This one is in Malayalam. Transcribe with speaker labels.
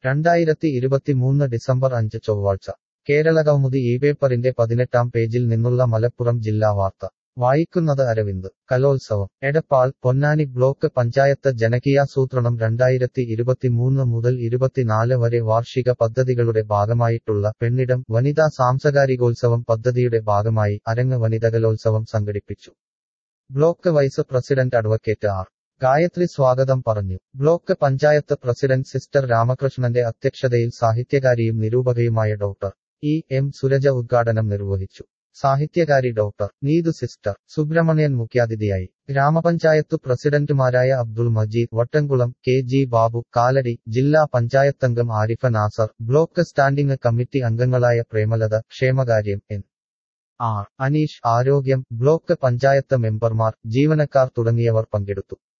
Speaker 1: രണ്ടായിരത്തി ഇരുപത്തിമൂന്ന് ഡിസംബർ അഞ്ച് ചൊവ്വാഴ്ച കേരള കൗമുദി ഈ പേപ്പറിന്റെ പതിനെട്ടാം പേജിൽ നിന്നുള്ള മലപ്പുറം ജില്ലാ വാർത്ത വായിക്കുന്നത് അരവിന്ദ് കലോത്സവം എടപ്പാൾ പൊന്നാനി ബ്ലോക്ക് പഞ്ചായത്ത് ജനകീയാസൂത്രണം രണ്ടായിരത്തി ഇരുപത്തിമൂന്ന് മുതൽ ഇരുപത്തിനാല് വരെ വാർഷിക പദ്ധതികളുടെ ഭാഗമായിട്ടുള്ള പെണ്ണിടം വനിതാ സാംസ്കാരികോത്സവം പദ്ധതിയുടെ ഭാഗമായി അരങ്ങ് വനിതകലോത്സവം സംഘടിപ്പിച്ചു block vice president advocate R Gayathri സ്വാഗതം പറഞ്ഞു ബ്ലോക്ക് പഞ്ചായത്ത് പ്രസിഡന്റ് സിസ്റ്റർ രാമകൃഷ്ണന്റെ അധ്യക്ഷതയിൽ സാഹിത്യകാരിയും നിരൂപകയുമായ ഡോക്ടർ ഇ എം സുരജ ഉദ്ഘാടനം നിർവഹിച്ചു സാഹിത്യകാരി ഡോക്ടർ നീതു സിസ്റ്റർ സുബ്രഹ്മണ്യൻ മുഖ്യാതിഥിയായി ഗ്രാമപഞ്ചായത്തു പ്രസിഡന്റുമാരായ അബ്ദുൾ മജീദ് വട്ടംകുളം കെ ജി ബാബു കാലടി ജില്ലാ പഞ്ചായത്തംഗം Arifa Nasar block standing committee അംഗങ്ങളായ പ്രേമലത ക്ഷേമകാര്യം എൻ ആർ അനീഷ് ആരോഗ്യം ബ്ലോക്ക് പഞ്ചായത്ത് മെമ്പർമാർ ജീവനക്കാർ തുടങ്ങിയവർ പങ്കെടുത്തു